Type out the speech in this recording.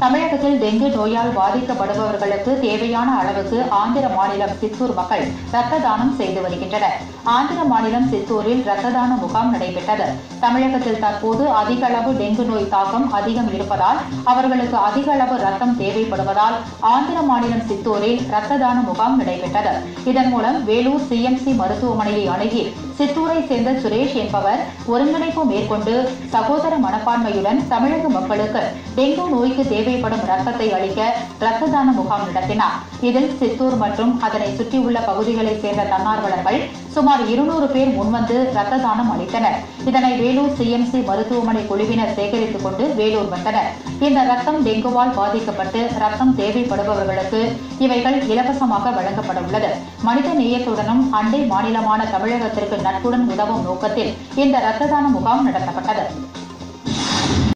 தமிழகத்தில் டெங்கு நோயால் பாதிக்கப்படுபவர்களுக்கு தேவையான அளவுக்கு ஆந்திர மாநிலம் சித்தூர் மக்கள் ரத்த தானம் செய்து வருகின்றனர் ஆந்திர மாநிலம் சித்தூரில் ரத்த தான முகாம் நடைபெற்றது தமிழகத்தில் தற்போது அதிக அளவு டெங்கு நோய் தாக்கம் அதிகம் இருப்பதால் அவர்களுக்கு அதிக அளவு ரத்தம் தேவைப்படுவதால் ஆந்திர மாநிலம் சித்தூரில் ரத்த தான முகாம் நடைபெற்றது இதன் மூலம் வேலூர் சிஎம்சி மருத்துவமனையை அணுகி சித்தூரை சேர்ந்த சுரேஷ் என்பவர் ஒருங்கிணைப்பு மேற்கொண்டு சகோதர மனப்பான்மையுடன் தமிழக மக்களுக்கு டெங்கு நோய்க்கு தேவைப்படும் ரத்தத்தை அளிக்க ரத்த தான முகாம் நடத்தினார் இதில் சித்தூர் மற்றும் அதனை சுற்றியுள்ள பகுதிகளைச் சேர்ந்த தன்னார்வலர்கள் சுமார் இருநூறு பேர் முன்வந்து ரத்த தானம் அளித்தனர் இதனை வேலூர் சிஎம்சி மருத்துவமனை குழுவினர் சேகரித்துக் கொண்டு வேலூர் வந்தனர் இந்த ரத்தம் டெங்குவால் பாதிக்கப்பட்டு ரத்தம் தேவைப்படுபவர்களுக்கு இவைகள் இலவசமாக வழங்கப்பட உள்ளது மனித நேயத்துடனும் அண்டை மாநிலமான தமிழகத்திற்கு நட்புடன் உதவும் நோக்கத்தில் இந்த ரத்த தான முகாம் நடத்தப்பட்டது